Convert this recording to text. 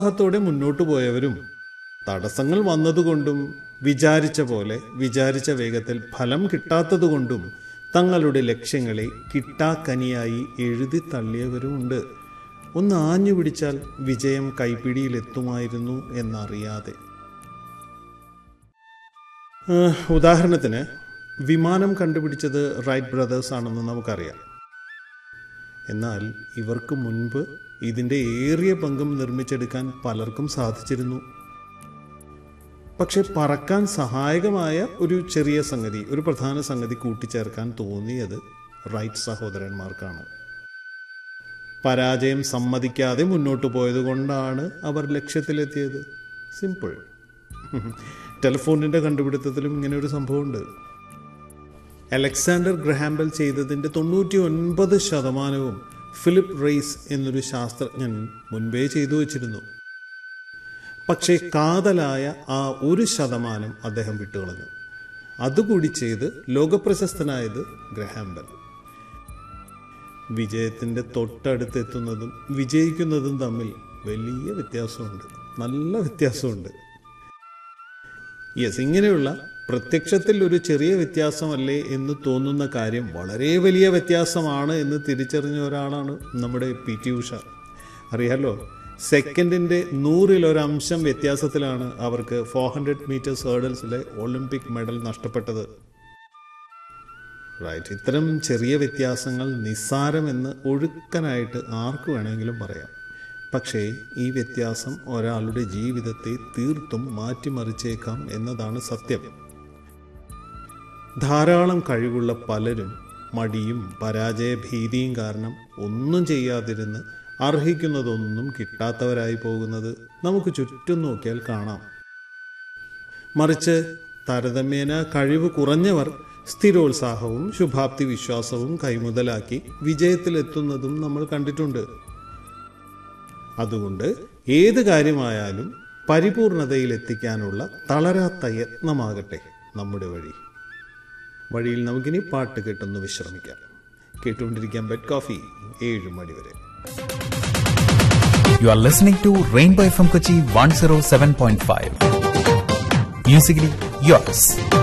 ഉത്സാഹത്തോടെ മുന്നോട്ടു പോയവരും തടസ്സങ്ങൾ വന്നതുകൊണ്ടും വിചാരിച്ച പോലെ വിചാരിച്ച വേഗത്തിൽ ഫലം കിട്ടാത്തതുകൊണ്ടും തങ്ങളുടെ ലക്ഷ്യങ്ങളെ കിട്ടാക്കനിയായി എഴുതി തള്ളിയവരുമുണ്ട് ഒന്ന് ആഞ്ഞു പിടിച്ചാൽ വിജയം കൈപ്പിടിയിലെത്തുമായിരുന്നു എന്നറിയാതെ ഏഹ്, ഉദാഹരണത്തിന് വിമാനം കണ്ടുപിടിച്ചത് റൈറ്റ് ബ്രദേഴ്സ് ആണെന്ന് നമുക്കറിയാം എന്നാൽ ഇവർക്ക് മുൻപ് ഇതിൻ്റെ ഏറിയ പങ്കും നിർമ്മിച്ചെടുക്കാൻ പലർക്കും സാധിച്ചിരുന്നു പക്ഷെ പറക്കാൻ സഹായകമായ ഒരു ചെറിയ സംഗതി ഒരു പ്രധാന സംഗതി കൂട്ടിച്ചേർക്കാൻ തോന്നിയത് റൈറ്റ് സഹോദരന്മാർക്കാണ് പരാജയം സമ്മതിക്കാതെ മുന്നോട്ട് പോയത് കൊണ്ടാണ് അവർ ലക്ഷ്യത്തിലെത്തിയത് സിമ്പിൾ ടെലിഫോണിൻ്റെ കണ്ടുപിടുത്തത്തിലും ഇങ്ങനെ ഒരു സംഭവമുണ്ട് അലക്സാണ്ടർ ഗ്രഹാംബൽ ചെയ്തതിൻ്റെ തൊണ്ണൂറ്റി ഒൻപത് ശതമാനവും ഫിലിപ്പ് റെയ്സ് എന്നൊരു ശാസ്ത്രജ്ഞൻ മുൻപേ ചെയ്തു വച്ചിരുന്നു പക്ഷേ കാതലായ ആ ഒരു ശതമാനം അദ്ദേഹം വിട്ടുകളഞ്ഞു അതുകൂടി ചെയ്ത് ലോകപ്രശസ്തനായത് ഗ്രഹാംബൽ വിജയത്തിൻ്റെ തൊട്ടടുത്തെത്തുന്നതും വിജയിക്കുന്നതും തമ്മിൽ വലിയ വ്യത്യാസമുണ്ട് നല്ല വ്യത്യാസമുണ്ട് യെസ് ഇങ്ങനെയുള്ള പ്രത്യക്ഷത്തിൽ ഒരു ചെറിയ വ്യത്യാസമല്ലേ എന്ന് തോന്നുന്ന കാര്യം വളരെ വലിയ വ്യത്യാസമാണ് എന്ന് തിരിച്ചറിഞ്ഞ ഒരാളാണ് നമ്മുടെ പി ടി ഉഷ അറിയാലോ സെക്കൻഡിൻ്റെ നൂറിലൊരംശം വ്യത്യാസത്തിലാണ് അവർക്ക് ഫോർ ഹൺഡ്രഡ് മീറ്റേഴ്സ് ഹേർഡൽസിലെ ഒളിമ്പിക് മെഡൽ നഷ്ടപ്പെട്ടത് റൈറ്റ് ഇത്തരം ചെറിയ വ്യത്യാസങ്ങൾ നിസ്സാരമെന്ന് ഒഴുക്കനായിട്ട് ആർക്ക് വേണമെങ്കിലും പറയാം പക്ഷേ ഈ വ്യത്യാസം ഒരാളുടെ ജീവിതത്തെ തീർത്തും മാറ്റിമറിച്ചേക്കാം എന്നതാണ് സത്യം ധാരാളം കഴിവുള്ള പലരും മടിയും പരാജയ ഭീതിയും കാരണം ഒന്നും ചെയ്യാതിരുന്ന് അർഹിക്കുന്നതൊന്നും കിട്ടാത്തവരായി പോകുന്നത് നമുക്ക് ചുറ്റും നോക്കിയാൽ കാണാം മറിച്ച് താരതമ്യേന കഴിവ് കുറഞ്ഞവർ സ്ഥിരോത്സാഹവും ശുഭാപ്തി വിശ്വാസവും കൈമുതലാക്കി വിജയത്തിലെത്തുന്നതും നമ്മൾ കണ്ടിട്ടുണ്ട് അതുകൊണ്ട് ഏത് കാര്യമായാലും പരിപൂർണതയിലെത്തിക്കാനുള്ള തളരാത്ത യത്നമാകട്ടെ നമ്മുടെ വഴി വഴിയിൽ നമുക്കിനി പാട്ട് കേട്ടൊന്ന് വിശ്രമിക്കാം കേട്ടുകൊണ്ടിരിക്കാൻ ബെഡ് കോഫി ഏഴ് മണി വരെ You are listening to Rainbow FM Kochi 107.5. Musically yours.